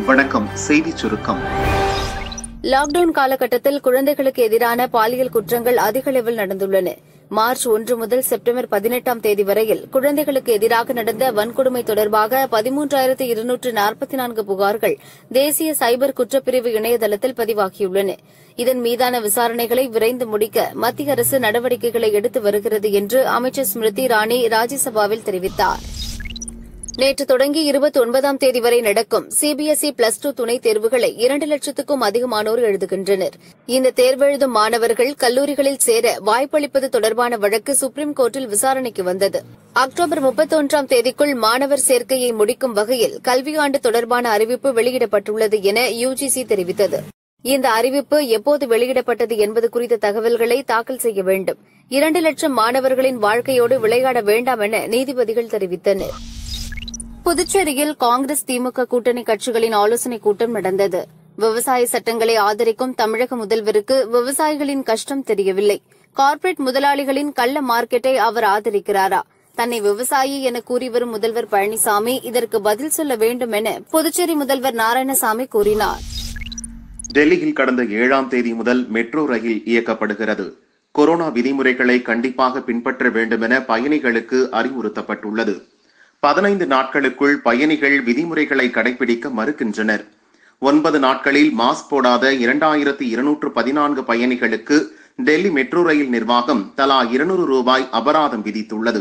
வணக்கம் செய்திச் சுருக்கம் லாக்டவுன் காலகட்டத்தில் குழந்தைகளுக்கு எதிரான பாலியல் குற்றங்கள் அதிக அளவில் நடந்துள்ளன மார்ச் ஒன்று முதல் செப்டம்பர் பதினெட்டாம் தேதி வரையில் குழந்தைகளுக்கு எதிராக நடந்த வன்கொடுமை தொடர்பாக பதிமூன்றாயிரத்து இருநூற்று நாற்பத்தி நான்கு புகார்கள் தேசிய சைபர் குற்றப்பிரிவு இணையதளத்தில் பதிவாகியுள்ளன இதன் மீதான விசாரணைகளை விரைந்து முடிக்க மத்திய அரசு நடவடிக்கைகளை எடுத்து வருகிறது என்று அமைச்சர் ஸ்மிருதி இரானி ராஜ்யசபாவில் தெரிவித்தாா் நேற்று தொடங்கி இருபத்தி ஒன்பதாம் தேதி வரை நடக்கும் சிபிஎஸ்இ பிளஸ் டூ துணைத் தேர்வுகளை இரண்டு லட்சத்துக்கும் அதிகமானோர் எழுதுகின்றனர் இந்த தேர்வெழுதும் மாணவர்கள் கல்லூரிகளில் சேர வாய்ப்பளிப்பது தொடர்பான வழக்கு சுப்ரீம் கோர்ட்டில் விசாரணைக்கு வந்தது அக்டோபர் முப்பத்தொன்றாம் தேதிக்குள் மாணவர் சேர்க்கையை முடிக்கும் வகையில் கல்வியாண்டு தொடர்பான அறிவிப்பு வெளியிடப்பட்டுள்ளது என யுஜிசி தெரிவித்தது இந்த அறிவிப்பு எப்போது வெளியிடப்பட்டது என்பது குறித்த தகவல்களை தாக்கல் செய்ய வேண்டும் இரண்டு லட்சம் மாணவர்களின் வாழ்க்கையோடு விளையாட வேண்டாம் என நீதிபதிகள் தெரிவித்தனா் புதுச்சேரியில் காங்கிரஸ் திமுக கூட்டணி கட்சிகளின் ஆலோசனைக் கூட்டம் நடந்தது விவசாய சட்டங்களை ஆதரிக்கும் தமிழக முதல்வருக்கு விவசாயிகளின் கஷ்டம் தெரியவில்லை கார்ப்பரேட் முதலாளிகளின் கள்ள மார்க்கெட்டை அவர் ஆதரிக்கிறாரா தன்னை விவசாயி என கூறி வரும் முதல்வர் பழனிசாமி இதற்கு பதில் சொல்ல வேண்டும் என புதுச்சேரி முதல்வர் நாராயணசாமி கூறினார் டெல்லியில் கடந்த ஏழாம் தேதி முதல் மெட்ரோ ரயில் இயக்கப்படுகிறது கொரோனா விதிமுறைகளை கண்டிப்பாக பின்பற்ற வேண்டுமென பயணிகளுக்கு அறிவுறுத்தப்பட்டுள்ளது பதினைந்து நாட்களுக்குள் பயணிகள் விதிமுறைகளை கடைபிடிக்க மறுக்கின்றனர் ஒன்பது நாட்களில் மாஸ்க் போடாத இரண்டாயிரத்து இருநூற்று பதினான்கு பயணிகளுக்கு டெல்லி மெட்ரோ ரயில் நிர்வாகம் தலா இருநூறு ரூபாய் அபராதம் விதித்துள்ளது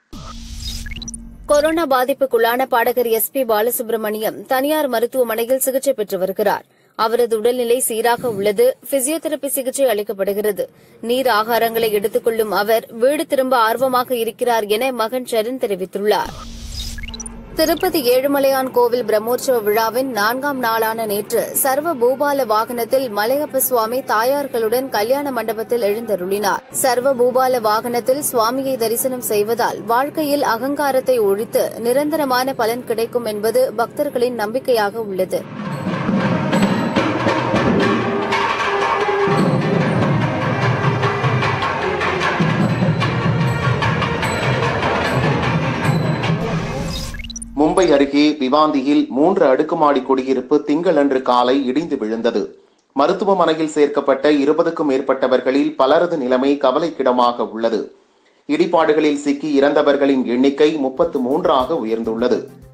கொரோனா பாதிப்புக்குள்ளான பாடகர் எஸ் பி பாலசுப்ரமணியம் தனியார் மருத்துவமனையில் சிகிச்சை பெற்று வருகிறார் அவரது உடல்நிலை சீராக உள்ளது பிசியோதெரபி சிகிச்சை அளிக்கப்படுகிறது நீர் ஆகாரங்களை எடுத்துக் கொள்ளும் அவர் வீடு திரும்ப ஆர்வமாக இருக்கிறார் என மகன் சரண் தெரிவித்துள்ளார் திருப்பதி ஏழுமலையான் கோவில் பிரம்மோற்சவ விழாவின் நான்காம் நாளான நேற்று சர்வ பூபால வாகனத்தில் மலையப்ப சுவாமி தாயார்களுடன் கல்யாண மண்டபத்தில் எழுந்தருளினார் சர்வ பூபால வாகனத்தில் சுவாமியை தரிசனம் செய்வதால் வாழ்க்கையில் அகங்காரத்தை ஒழித்து நிரந்தரமான பலன் கிடைக்கும் என்பது பக்தர்களின் நம்பிக்கையாக உள்ளது மும்பை அருகே விவாந்தியில் மூன்று அடுக்குமாடி குடியிருப்பு திங்களன்று காலை இடிந்து விழுந்தது மருத்துவமனையில் சேர்க்கப்பட்ட இருபதுக்கும் மேற்பட்டவர்களில் பலரது நிலைமை கவலைக்கிடமாக உள்ளது இடிபாடுகளில் சிக்கி இறந்தவர்களின் எண்ணிக்கை முப்பத்து மூன்றாக உயர்ந்துள்ளது